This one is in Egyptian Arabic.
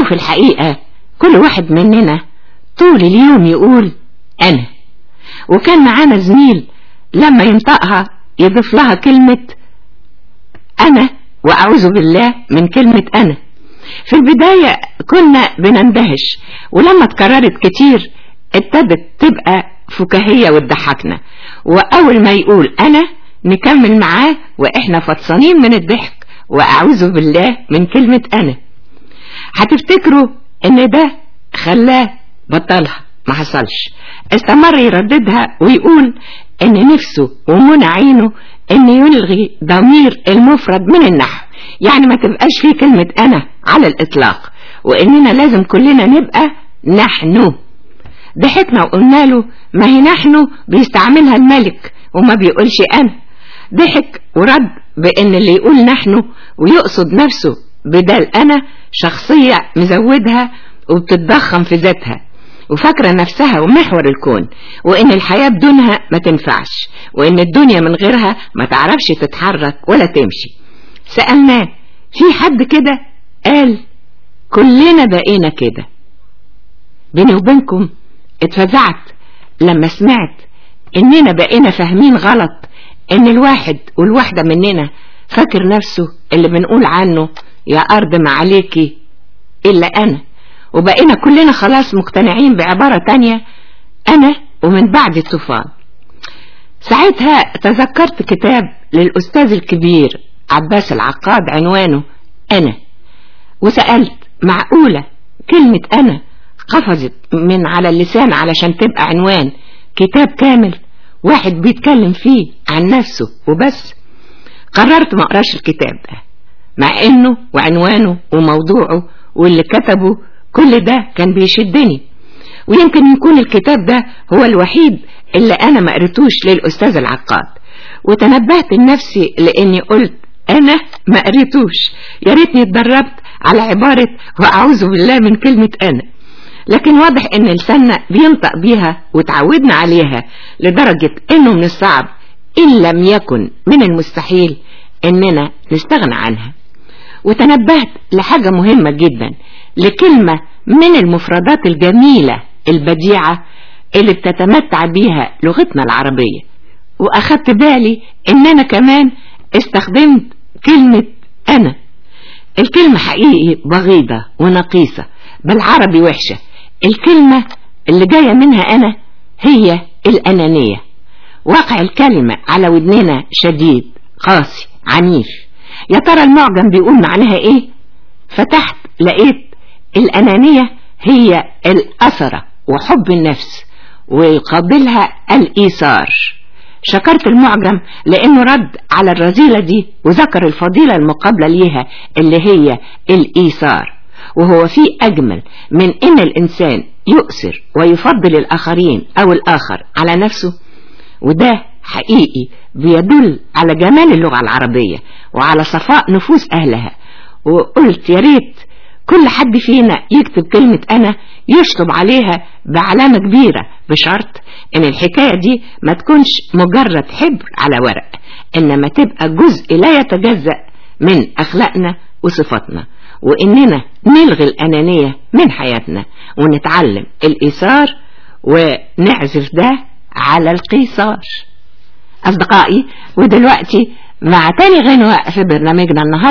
أو في الحقيقة كل واحد مننا طول اليوم يقول أنا وكان معانا زميل لما ينطقها يضيف لها كلمة أنا وأعوذ بالله من كلمة أنا في البداية كنا بنندهش ولما اتكررت كتير ابتدت تبقى فكاهية وتضحكنا وأول ما يقول أنا نكمل معاه وإحنا فطسانين من الضحك وأعوذ بالله من كلمة أنا هتفتكروا إن ده خلاه بطلها ما حصلش استمر يرددها ويقول إن نفسه ومنى عينه إن يلغي ضمير المفرد من النحو يعني ما تبقاش فيه كلمة أنا على الإطلاق وإننا لازم كلنا نبقى نحن ضحكنا وقلنا له ما هي نحن بيستعملها الملك وما بيقولش أنا ضحك ورد بأن اللي يقول نحن ويقصد نفسه بدل أنا شخصية مزودها وبتتضخم في ذاتها وفاكرة نفسها ومحور الكون وإن الحياة بدونها ما تنفعش وإن الدنيا من غيرها ما تعرفش تتحرك ولا تمشي سألناه في حد كده قال كلنا بقينا كده بيني وبينكم اتفزعت لما سمعت اننا بقينا فاهمين غلط ان الواحد والواحدة مننا فاكر نفسه اللي بنقول عنه يا ارض ما عليكي الا انا وبقينا كلنا خلاص مقتنعين بعبارة تانية انا ومن بعد الطوفان ساعتها تذكرت كتاب للأستاذ الكبير عباس العقاد عنوانه أنا وسألت معقولة كلمة أنا قفزت من على اللسان علشان تبقى عنوان كتاب كامل واحد بيتكلم فيه عن نفسه وبس قررت ما اقراش الكتاب ده مع انه وعنوانه وموضوعه واللي كتبه كل ده كان بيشدني ويمكن يكون الكتاب ده هو الوحيد اللي انا ما قريتوش للاستاذ العقاد وتنبهت لنفسي لاني قلت انا ما قريتوش يا ريتني اتدربت على عبارة واعوذ بالله من كلمة انا لكن واضح ان لساننا بينطق بيها وتعودنا عليها لدرجة انه من الصعب ان لم يكن من المستحيل اننا نستغنى عنها وتنبهت لحاجة مهمة جدا لكلمة من المفردات الجميلة البديعة اللي بتتمتع بيها لغتنا العربية واخدت بالي ان انا كمان استخدمت كلمة انا الكلمة حقيقي بغيضة ونقيصة بالعربي وحشة الكلمة اللي جاية منها أنا هي الأنانية واقع الكلمة على ودننا شديد قاسي عنيف يا ترى المعجم بيقول معناها ايه فتحت لقيت الأنانية هي الأثرة وحب النفس ويقابلها الإيثار شكرت المعجم لأنه رد على الرذيلة دي وذكر الفضيلة المقابلة ليها اللي هي الإيثار وهو في أجمل من إن الإنسان يؤثر ويفضل الآخرين أو الآخر على نفسه وده حقيقي بيدل على جمال اللغة العربية وعلى صفاء نفوس أهلها وقلت يا ريت كل حد فينا يكتب كلمة أنا يشطب عليها بعلامة كبيرة بشرط إن الحكاية دي ما تكونش مجرد حبر على ورق إنما تبقى جزء لا يتجزأ من أخلاقنا وصفاتنا وإننا نلغي الأنانية من حياتنا ونتعلم الإيثار ونعزف ده على القيصار أصدقائي ودلوقتي مع تاني غنوة في برنامجنا النهاردة